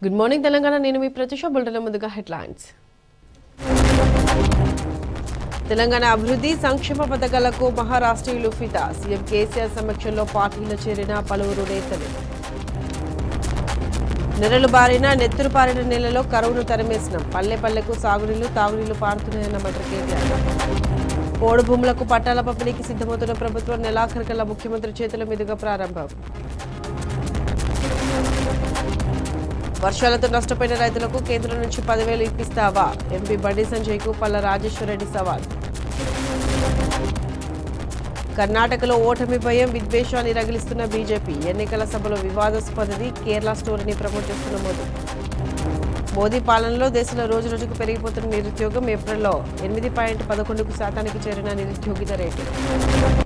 good morning Telangana నేను మీ ప్రతిష బుల్టల ముందుగా headlines Telangana అభివృద్ధి సంక్షేమ పథకాలకు మహారాష్ట్రీయులు ఫిదా సీఎం కేసీఆర్ సమక్షంలో పార్టీలో చేరిన పలువురు నేతలు నెరలు బారిన నెత్తురు పారిన నెలలో కరువును తరిమేసినాం పల్లె పల్లెకు సాగునీళ్లు తాగునీళ్లు పారుతున్నాయన్న మంత్రి కేటీఆర్ పోడు భూములకు పట్టాల పంపిణీకి సిద్ధమవుతున్న ప్రభుత్వం నెలాఖరికల్లా ముఖ్యమంత్రి చేతుల మీదుగా ప్రారంభం వర్షాలతో నష్టపోయిన రైతులకు కేంద్రం నుంచి పదివేలు ఇప్పిస్తావా ఎంపీ బండి సంజయ్కు పల్ల రాజేశ్వరరెడ్డి సవాల్ కర్ణాటకలో ఓటమి భయం విద్వేషాన్ని రగిలిస్తున్న బీజేపీ ఎన్నికల సభలో వివాదాస్పదది కేరళ స్టోరీని ప్రమోట్ చేస్తున్న మోదీ మోదీ పాలనలో దేశంలో రోజు రోజుకు పెరిగిపోతున్న నిరుద్యోగం ఏప్రిల్లో ఎనిమిది పాయింట్ పదకొండుకు శాతానికి చేరిన నిరుద్యోగిత రేటు